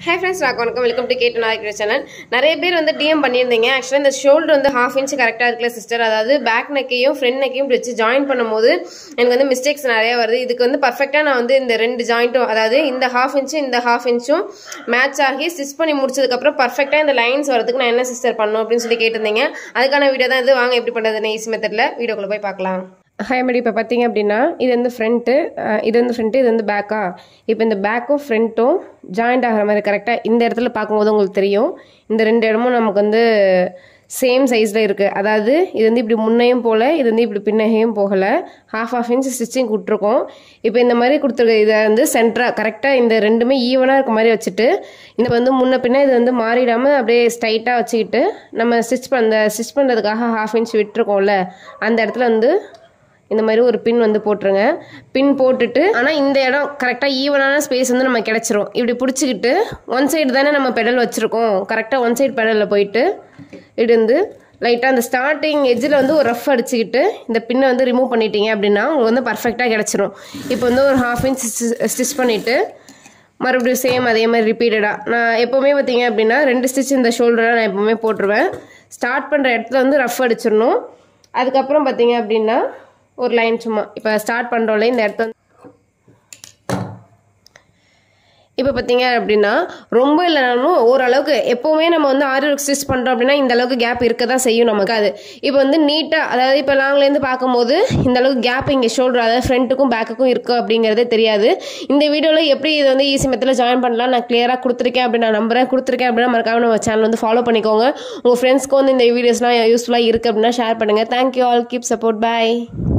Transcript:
hey friends நான் வணக்கம் welcome to கேட்டு நாளைக்கு சேனல் நிறைய பேர் வந்து டிஎம் பண்ணியிருந்தீங்க ஆக்சுவலாக இந்த ஷோல்டர் வந்து ஹாஃப் இன்ச் கரெக்டாக இருக்குல்ல சிஸ்டர் அதாவது பேக் நெக்கையும் ஃப்ரண்ட் நெக்கையும் வச்சு ஜாயின் பண்ணும்போது எனக்கு வந்து மிஸ்டேக்ஸ் நிறைய வருது இதுக்கு வந்து பர்ஃபெக்டாக நான் வந்து இந்த ரெண்டு ஜாயிண்ட்டும் அதாவது இந்த ஹாஃப் இன்ச்சும் இந்த ஹாஃப் இன்ச்சும் மேட்ச் ஆகி ஸ்டிச் பண்ணி முடிச்சதுக்கப்புறம் பர்ஃபெக்டாக இந்த லைன்ஸ் வரதுக்கு நான் என்ன சிஸ்டர் பண்ணணும் அப்படின்னு சொல்லி கேட்டிருந்தீங்க அதுக்கான வீடியோ தான் இது வாங்க எப்படி பண்ணுறதுன்னு ஈஸி மெத்தடில் வீடியோக்குள்ளே போய் பார்க்கலாம் ஹாய் மேடி இப்போ பார்த்தீங்க அப்படின்னா இது வந்து ஃப்ரண்ட்டு இது வந்து ஃப்ரண்ட்டு இது வந்து பேக்கா இப்போ இந்த பேக்கும் ஃப்ரண்ட்டும் ஜாயிண்ட் ஆகிற மாதிரி கரெக்டாக இந்த இடத்துல பார்க்கும்போது உங்களுக்கு தெரியும் இந்த ரெண்டு இடமும் நமக்கு வந்து சேம் சைஸில் இருக்குது அதாவது இது வந்து இப்படி முன்னையும் போகல இது வந்து இப்படி பின்னையும் போகலை ஹாஃப் ஹாஃப் இன்ச் ஸ்டிச்சிங் கொடுத்துருக்கோம் இப்போ இந்த மாதிரி கொடுத்துருக்க இதை வந்து சென்டராக கரெக்டாக இந்த ரெண்டுமே ஈவனாக இருக்க மாதிரி வச்சுட்டு இந்த வந்து முன்ன பின்ன இது வந்து மாறிடாமல் அப்படியே ஸ்ட்ரைட்டாக வச்சுக்கிட்டு நம்ம ஸ்டிச் பண்ண ஸ்டிச் பண்ணுறதுக்காக ஹாஃப் இன்ச் விட்டுருக்கோம்ல அந்த இடத்துல வந்து இந்த மாதிரி ஒரு பின் வந்து போட்டுருங்க பின் போட்டுட்டு ஆனால் இந்த இடம் கரெக்டாக ஈவனான ஸ்பேஸ் வந்து நம்ம கிடச்சிரும் இப்படி பிடிச்சிக்கிட்டு ஒன் சைடு தானே நம்ம பெடல் வச்சுருக்கோம் கரெக்டாக ஒன் சைடு பெடலில் போயிட்டு இப்படி வந்து லைட்டாக அந்த ஸ்டார்டிங் எட்ஜில் வந்து ஒரு ரஃப் அடிச்சுக்கிட்டு இந்த பின்னை வந்து ரிமூவ் பண்ணிட்டீங்க அப்படின்னா உங்களுக்கு வந்து பர்ஃபெக்டாக கிடச்சிரும் இப்போ வந்து ஒரு ஹாஃப் இன்ச் ஸ்டிச் பண்ணிவிட்டு மறுபடியும் சேம் அதே மாதிரி ரிப்பீட்டடாக நான் எப்போவுமே பார்த்தீங்க அப்படின்னா ரெண்டு ஸ்டிச் இந்த ஷோல்டராக நான் எப்போவுமே போட்டுருவேன் ஸ்டார்ட் பண்ணுற இடத்துல வந்து ரஃப் அடிச்சிடணும் அதுக்கப்புறம் பார்த்தீங்க அப்படின்னா ஒரு லைன் சும்மா இப்போ ஸ்டார்ட் பண்ணுறோம்ல இந்த இடத்த வந்து இப்போ பார்த்தீங்க அப்படின்னா ரொம்ப இல்லைனாலும் ஓரளவுக்கு எப்போவுமே நம்ம வந்து ஆரி ஒர்க் ஸ்டிச் பண்ணுறோம் அப்படின்னா இந்த அளவுக்கு கேப் இருக்க தான் செய்யும் நமக்கு அது இப்போ வந்து நீட்டாக அதாவது இப்போ லாங்லேருந்து பார்க்கும்போது இந்த அளவுக்கு கேப் இங்கே ஷோல்டர் அதாவது ஃப்ரண்ட்டுக்கும் பேக்குக்கும் இருக்குது அப்படிங்கிறதே தெரியாது இந்த வீடியோவில் எப்படி இதை வந்து ஈஸி மெத்தில் ஜாயின் பண்ணலாம் நான் கிளியராக கொடுத்துருக்கேன் அப்படின்னு நான் நம்புறேன் கொடுத்துருக்கேன் அப்படின்னா மறக்காம நம்ம சேனல் வந்து ஃபாலோ பண்ணிக்கோங்க உங்கள் ஃப்ரெண்ட்ஸ்க்கு வந்து இந்த வீடியோஸ்லாம் யூஸ்ஃபுல்லாக இருக்குது அப்படின்னா ஷேர் பண்ணுங்கள் தேங்க்யூ ஆல் கீப் சப்போர்ட் பாய்